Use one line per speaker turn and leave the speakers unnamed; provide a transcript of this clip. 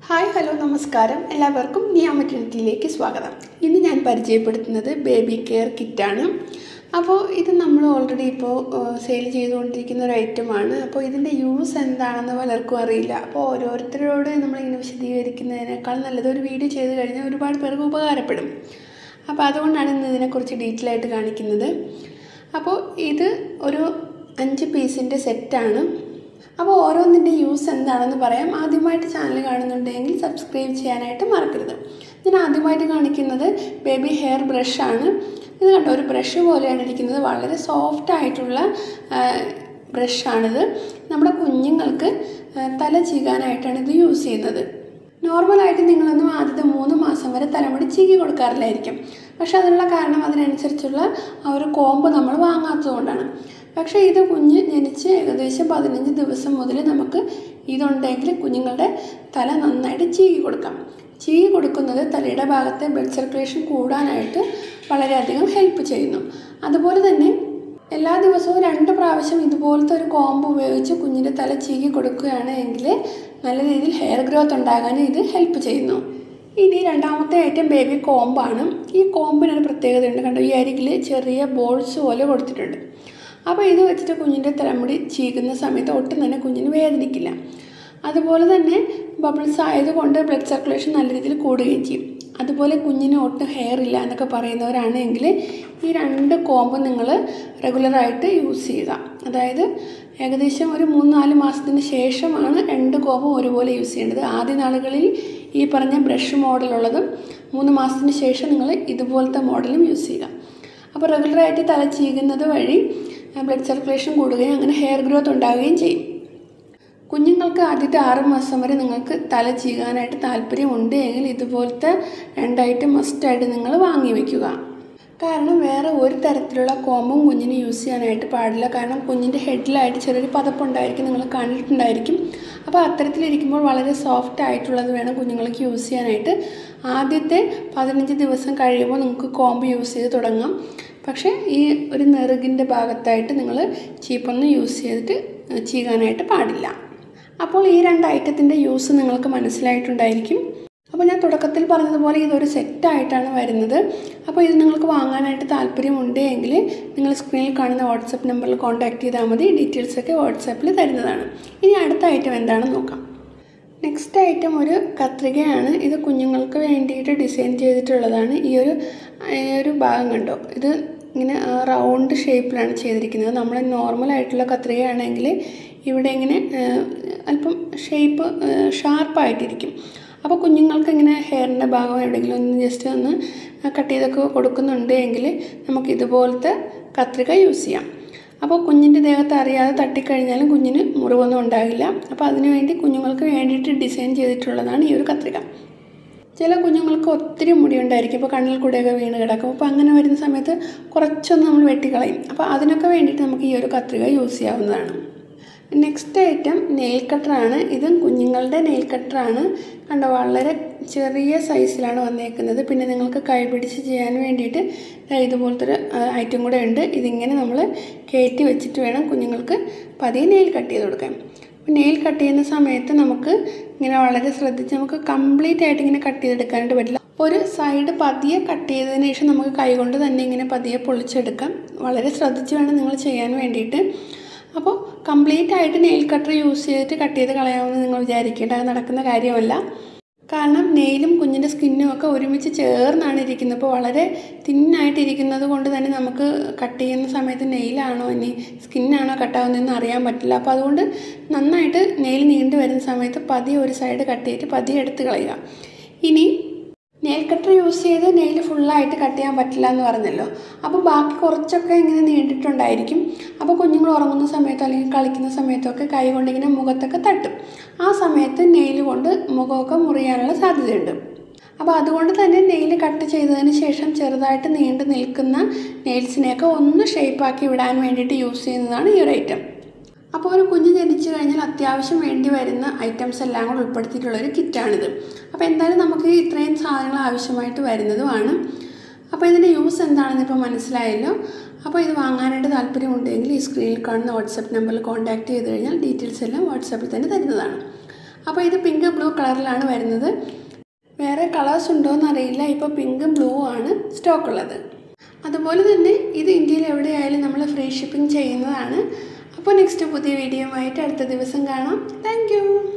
hi hello നമസ്കാരം എല്ലാവർക്കും നിയാമറ്റിനിറ്റിയിലേക്ക് സ്വാഗതം ഇന്ന് ഞാൻ പരിചയപ്പെടുത്തുന്നത് ബേബി കെയർ കിറ്റാണ് അപ്പോൾ ഇത് നമ്മൾ ഓൾറെഡി ഇപ്പോൾ സെയിൽ ചെയ്തുകൊണ്ടിരിക്കുന്ന ഒരു ഐറ്റമാണ് അപ്പോൾ ഇതിൻ്റെ യൂസ് എന്താണെന്ന് പലർക്കും അറിയില്ല അപ്പോൾ ഓരോരുത്തരോട് നമ്മളിങ്ങനെ വിശദീകരിക്കുന്നതിനേക്കാൾ നല്ലത് ഒരു വീഡിയോ ചെയ്ത് കഴിഞ്ഞാൽ ഒരുപാട് പേർക്ക് ഉപകാരപ്പെടും അപ്പോൾ അതുകൊണ്ടാണ് ഇന്ന് ഇതിനെക്കുറിച്ച് ഡീറ്റെയിൽ ആയിട്ട് കാണിക്കുന്നത് അപ്പോൾ ഇത് ഒരു അഞ്ച് പീസിൻ്റെ സെറ്റാണ് അപ്പോൾ ഓരോന്നിൻ്റെ യൂസ് എന്താണെന്ന് പറയാം ആദ്യമായിട്ട് ചാനൽ കാണുന്നുണ്ടെങ്കിൽ സബ്സ്ക്രൈബ് ചെയ്യാനായിട്ട് മറക്കരുത് ഞാൻ ആദ്യമായിട്ട് കാണിക്കുന്നത് ബേബി ഹെയർ ബ്രഷാണ് ഇത് കണ്ടോ ഒരു ബ്രഷ് പോലെയാണ് ഇരിക്കുന്നത് വളരെ സോഫ്റ്റ് ആയിട്ടുള്ള ബ്രഷാണിത് നമ്മുടെ കുഞ്ഞുങ്ങൾക്ക് തല ചീകാനായിട്ടാണ് ഇത് യൂസ് ചെയ്യുന്നത് നോർമലായിട്ട് നിങ്ങളൊന്നും ആദ്യത്തെ മൂന്ന് മാസം വരെ തലമുടി ചീകി കൊടുക്കാറില്ലായിരിക്കും പക്ഷെ അതിനുള്ള കാരണം അതിനനുസരിച്ചുള്ള ആ ഒരു കോമ്പ് നമ്മൾ വാങ്ങാത്തതുകൊണ്ടാണ് പക്ഷേ ഇത് കുഞ്ഞ് ജനിച്ച് ഏകദേശം പതിനഞ്ച് ദിവസം മുതൽ നമുക്ക് ഇതുണ്ടെങ്കിൽ കുഞ്ഞുങ്ങളുടെ തല നന്നായിട്ട് ചീകി കൊടുക്കാം ചീകി കൊടുക്കുന്നത് തലയുടെ ഭാഗത്തെ ബ്ലഡ് സർക്കുലേഷൻ കൂടാനായിട്ട് വളരെയധികം ഹെൽപ്പ് ചെയ്യുന്നു അതുപോലെ തന്നെ എല്ലാ ദിവസവും രണ്ട് പ്രാവശ്യം ഇതുപോലത്തെ ഒരു കോമ്പ് ഉപയോഗിച്ച് കുഞ്ഞിൻ്റെ തല ചീകി കൊടുക്കുകയാണ് എങ്കിൽ നല്ല രീതിയിൽ ഹെയർ ഗ്രോത്ത് ഉണ്ടാകാൻ ഇത് ഹെൽപ്പ് ചെയ്യുന്നു ഇനി രണ്ടാമത്തെ ഐറ്റം ബേബി കോമ്പാണ് ഈ കോമ്പിനൊരു പ്രത്യേകതയുണ്ട് കണ്ടോ ഈ അരികിൽ ചെറിയ ബോൾസ് പോലെ കൊടുത്തിട്ടുണ്ട് അപ്പോൾ ഇത് വെച്ചിട്ട് കുഞ്ഞിൻ്റെ തലമുടി ചീകുന്ന സമയത്ത് ഒട്ടും തന്നെ കുഞ്ഞിന് വേദനിക്കില്ല അതുപോലെ തന്നെ ബബിൾസ് ആയതുകൊണ്ട് ബ്ലഡ് സർക്കുലേഷൻ നല്ല രീതിയിൽ കൂടുകയും ചെയ്യും അതുപോലെ കുഞ്ഞിന് ഒട്ടും ഹെയർ ഇല്ല എന്നൊക്കെ പറയുന്നവരാണെങ്കിൽ ഈ രണ്ട് കോമ്പ് നിങ്ങൾ റെഗുലറായിട്ട് യൂസ് ചെയ്യുക അതായത് ഏകദേശം ഒരു മൂന്ന് നാല് മാസത്തിന് ശേഷമാണ് രണ്ട് കോമ്പും ഒരുപോലെ യൂസ് ചെയ്യേണ്ടത് ആദ്യ നാളുകളിൽ ഈ പറഞ്ഞ ബ്രഷ് മോഡലുള്ളതും മൂന്ന് മാസത്തിന് ശേഷം നിങ്ങൾ ഇതുപോലത്തെ മോഡലും യൂസ് ചെയ്യുക അപ്പോൾ റെഗുലറായിട്ട് തല ചീകുന്നത് വഴി ബ്ലഡ് സർക്കുലേഷൻ കൂടുകയും അങ്ങനെ ഹെയർ ഗ്രോത്ത് ഉണ്ടാവുകയും ചെയ്യും കുഞ്ഞുങ്ങൾക്ക് ആദ്യത്തെ ആറ് മാസം വരെ നിങ്ങൾക്ക് തല ചീകാനായിട്ട് താല്പര്യമുണ്ട് എങ്കിൽ ഇതുപോലത്തെ രണ്ടായിട്ട് മസ്റ്റായിട്ട് നിങ്ങൾ വാങ്ങി വയ്ക്കുക കാരണം വേറെ ഒരു തരത്തിലുള്ള കോമ്പും കുഞ്ഞിന് യൂസ് ചെയ്യാനായിട്ട് പാടില്ല കാരണം കുഞ്ഞിൻ്റെ ഹെഡിലായിട്ട് ചെറിയൊരു പതപ്പുണ്ടായിരിക്കും നിങ്ങൾ കണ്ടിട്ടുണ്ടായിരിക്കും അപ്പോൾ അത്തരത്തിലിരിക്കുമ്പോൾ വളരെ സോഫ്റ്റ് ആയിട്ടുള്ളത് വേണം കുഞ്ഞുങ്ങൾക്ക് യൂസ് ചെയ്യാനായിട്ട് ആദ്യത്തെ പതിനഞ്ച് ദിവസം കഴിയുമ്പോൾ നിങ്ങൾക്ക് കോമ്പ് യൂസ് ചെയ്ത് തുടങ്ങാം പക്ഷേ ഈ ഒരു നെറുകിൻ്റെ ഭാഗത്തായിട്ട് നിങ്ങൾ ചീപ്പൊന്നും യൂസ് ചെയ്തിട്ട് ചീകാനായിട്ട് പാടില്ല അപ്പോൾ ഈ രണ്ട് ഐറ്റത്തിൻ്റെ യൂസ് നിങ്ങൾക്ക് മനസ്സിലായിട്ടുണ്ടായിരിക്കും അപ്പോൾ ഞാൻ തുടക്കത്തിൽ പറഞ്ഞതുപോലെ ഇതൊരു സെറ്റായിട്ടാണ് വരുന്നത് അപ്പോൾ ഇത് നിങ്ങൾക്ക് വാങ്ങാനായിട്ട് താല്പര്യമുണ്ട് എങ്കിൽ നിങ്ങൾ സ്ക്രീനിൽ കാണുന്ന വാട്സപ്പ് നമ്പറിൽ കോൺടാക്ട് ചെയ്താൽ മതി ഡീറ്റെയിൽസൊക്കെ വാട്സാപ്പിൽ തരുന്നതാണ് ഇനി അടുത്ത ഐറ്റം എന്താണെന്ന് നോക്കാം നെക്സ്റ്റ് ഐറ്റം ഒരു കത്രികയാണ് ഇത് കുഞ്ഞുങ്ങൾക്ക് വേണ്ടിയിട്ട് ഡിസൈൻ ചെയ്തിട്ടുള്ളതാണ് ഈ ഒരു ഈ ഒരു ഭാഗം കണ്ടോ ഇത് ഇങ്ങനെ റൗണ്ട് ഷേപ്പിലാണ് ചെയ്തിരിക്കുന്നത് നമ്മൾ നോർമൽ ആയിട്ടുള്ള കത്രികയാണെങ്കിൽ ഇവിടെ ഇങ്ങനെ അല്പം ഷേപ്പ് ഷാർപ്പായിട്ടിരിക്കും അപ്പോൾ കുഞ്ഞുങ്ങൾക്ക് ഇങ്ങനെ ഹെയറിൻ്റെ ഭാഗം എവിടെയെങ്കിലും ഒന്ന് ജസ്റ്റ് ഒന്ന് കട്ട് ചെയ്തൊക്കെ കൊടുക്കുന്നുണ്ട് എങ്കിൽ നമുക്ക് ഇതുപോലത്തെ കത്രിക യൂസ് ചെയ്യാം അപ്പോൾ കുഞ്ഞിൻ്റെ ദേഹത്ത് അറിയാതെ തട്ടിക്കഴിഞ്ഞാലും കുഞ്ഞിന് മുറിവൊന്നും ഉണ്ടാകില്ല അപ്പോൾ അതിനുവേണ്ടി കുഞ്ഞുങ്ങൾക്ക് വേണ്ടിയിട്ട് ഡിസൈൻ ചെയ്തിട്ടുള്ളതാണ് ഈ ഒരു കത്രിക ചില കുഞ്ഞുങ്ങൾക്ക് ഒത്തിരി മുടി ഉണ്ടായിരിക്കും ഇപ്പോൾ കണ്ണിൽ കൂടെയൊക്കെ വീണ് കിടക്കും അപ്പോൾ അങ്ങനെ വരുന്ന സമയത്ത് കുറച്ചൊന്ന് നമ്മൾ വെട്ടിക്കളയും അപ്പോൾ അതിനൊക്കെ വേണ്ടിയിട്ട് നമുക്ക് ഈ ഒരു കത്രിക യൂസ് ചെയ്യാവുന്നതാണ് നെക്സ്റ്റ് ഐറ്റം നെയിൽ കട്ടറാണ് ഇതും കുഞ്ഞുങ്ങളുടെ നെയിൽ കട്ടറാണ് കണ്ടോ വളരെ ചെറിയ സൈസിലാണ് വന്നേക്കുന്നത് പിന്നെ നിങ്ങൾക്ക് കൈ പിടിച്ച് ചെയ്യാൻ വേണ്ടിയിട്ട് ഇതുപോലത്തെ ഒരു ഐറ്റം കൂടെ ഉണ്ട് ഇതിങ്ങനെ നമ്മൾ കയറ്റി വെച്ചിട്ട് വേണം കുഞ്ഞുങ്ങൾക്ക് പതിയെ നെയിൽ കട്ട് ചെയ്ത് കൊടുക്കാൻ നെയിൽ കട്ട് ചെയ്യുന്ന സമയത്ത് നമുക്ക് ഇങ്ങനെ വളരെ ശ്രദ്ധിച്ച് നമുക്ക് കംപ്ലീറ്റ് ആയിട്ട് ഇങ്ങനെ കട്ട് ചെയ്തെടുക്കാനായിട്ട് പറ്റില്ല ഒരു സൈഡ് പതിയെ കട്ട് ചെയ്തതിന് ശേഷം നമുക്ക് കൈകൊണ്ട് തന്നെ ഇങ്ങനെ പതിയെ പൊളിച്ചെടുക്കാം വളരെ ശ്രദ്ധിച്ച് വേണം നിങ്ങൾ ചെയ്യാൻ വേണ്ടിയിട്ട് അപ്പോൾ കംപ്ലീറ്റ് ആയിട്ട് നെയിൽ കട്ടർ യൂസ് ചെയ്തിട്ട് കട്ട് ചെയ്ത് കളയാമെന്ന് നിങ്ങൾ വിചാരിക്കേണ്ട അത് നടക്കുന്ന കാര്യമല്ല കാരണം നെയിലും കുഞ്ഞിൻ്റെ സ്കിന്നും ഒക്കെ ഒരുമിച്ച് ചേർന്നാണ് ഇരിക്കുന്നത് അപ്പോൾ വളരെ തിന്നായിട്ട് ഇരിക്കുന്നത് കൊണ്ട് തന്നെ നമുക്ക് കട്ട് ചെയ്യുന്ന സമയത്ത് നെയിലാണോ ഇനി സ്കിന്നാണോ കട്ടാവുന്നതെന്ന് അറിയാൻ പറ്റില്ല അപ്പോൾ അതുകൊണ്ട് നന്നായിട്ട് നെയിൽ നീണ്ടു വരുന്ന സമയത്ത് പതിയെ ഒരു സൈഡ് കട്ട് ചെയ്തിട്ട് പതിയെ എടുത്ത് കളയുക ഇനി നെയിൽ കട്ടർ യൂസ് ചെയ്ത് നെയിൽ ഫുള്ളായിട്ട് കട്ട് ചെയ്യാൻ പറ്റില്ല എന്ന് പറഞ്ഞല്ലോ അപ്പോൾ ബാക്കി കുറച്ചൊക്കെ ഇങ്ങനെ നീണ്ടിട്ടുണ്ടായിരിക്കും അപ്പോൾ കുഞ്ഞുങ്ങൾ ഉറങ്ങുന്ന സമയത്തോ അല്ലെങ്കിൽ കളിക്കുന്ന സമയത്തൊക്കെ കൈ കൊണ്ട് ഇങ്ങനെ മുഖത്തൊക്കെ തട്ടും ആ സമയത്ത് നെയിൽ കൊണ്ട് മുഖമൊക്കെ മുറിയാനുള്ള സാധ്യതയുണ്ട് അപ്പോൾ അതുകൊണ്ട് തന്നെ നെയിൽ കട്ട് ചെയ്തതിന് ശേഷം ചെറുതായിട്ട് നീണ്ടു നിൽക്കുന്ന നെയിൽസിനെയൊക്കെ ഒന്ന് ഷേപ്പാക്കി വിടാൻ വേണ്ടിയിട്ട് യൂസ് ചെയ്യുന്നതാണ് ഈ ഒരു ഐറ്റം അപ്പോൾ ഒരു കുഞ്ഞ് ജനിച്ചു കഴിഞ്ഞാൽ അത്യാവശ്യം വേണ്ടി വരുന്ന ഐറ്റംസ് എല്ലാം കൂടെ ഉൾപ്പെടുത്തിയിട്ടുള്ള ഒരു കിറ്റാണിത് അപ്പോൾ എന്തായാലും നമുക്ക് ഇത്രയും സാധനങ്ങൾ ആവശ്യമായിട്ട് വരുന്നതുമാണ് അപ്പോൾ ഇതിൻ്റെ യൂസ് എന്താണെന്ന് ഇപ്പോൾ മനസ്സിലായല്ലോ അപ്പോൾ ഇത് വാങ്ങാനായിട്ട് താല്പര്യമുണ്ടെങ്കിൽ ഈ സ്ക്രീനിൽ കാണുന്ന വാട്സപ്പ് നമ്പറിൽ കോൺടാക്റ്റ് ചെയ്ത് കഴിഞ്ഞാൽ ഡീറ്റെയിൽസ് എല്ലാം വാട്സപ്പിൽ തന്നെ തരുന്നതാണ് അപ്പോൾ ഇത് പിങ്ക് ബ്ലൂ കളറിലാണ് വരുന്നത് വേറെ കളേഴ്സ് ഉണ്ടോയെന്ന് അറിയില്ല ഇപ്പോൾ പിങ്കും ബ്ലൂ ആണ് സ്റ്റോക്ക് ഉള്ളത് അതുപോലെ തന്നെ ഇത് ഇന്ത്യയിൽ എവിടെയായാലും നമ്മൾ ഫ്രീ ഷിപ്പിംഗ് ചെയ്യുന്നതാണ് അപ്പോൾ നെക്സ്റ്റ് പുതിയ വീഡിയോ ആയിട്ട് അടുത്ത ദിവസം കാണാം താങ്ക്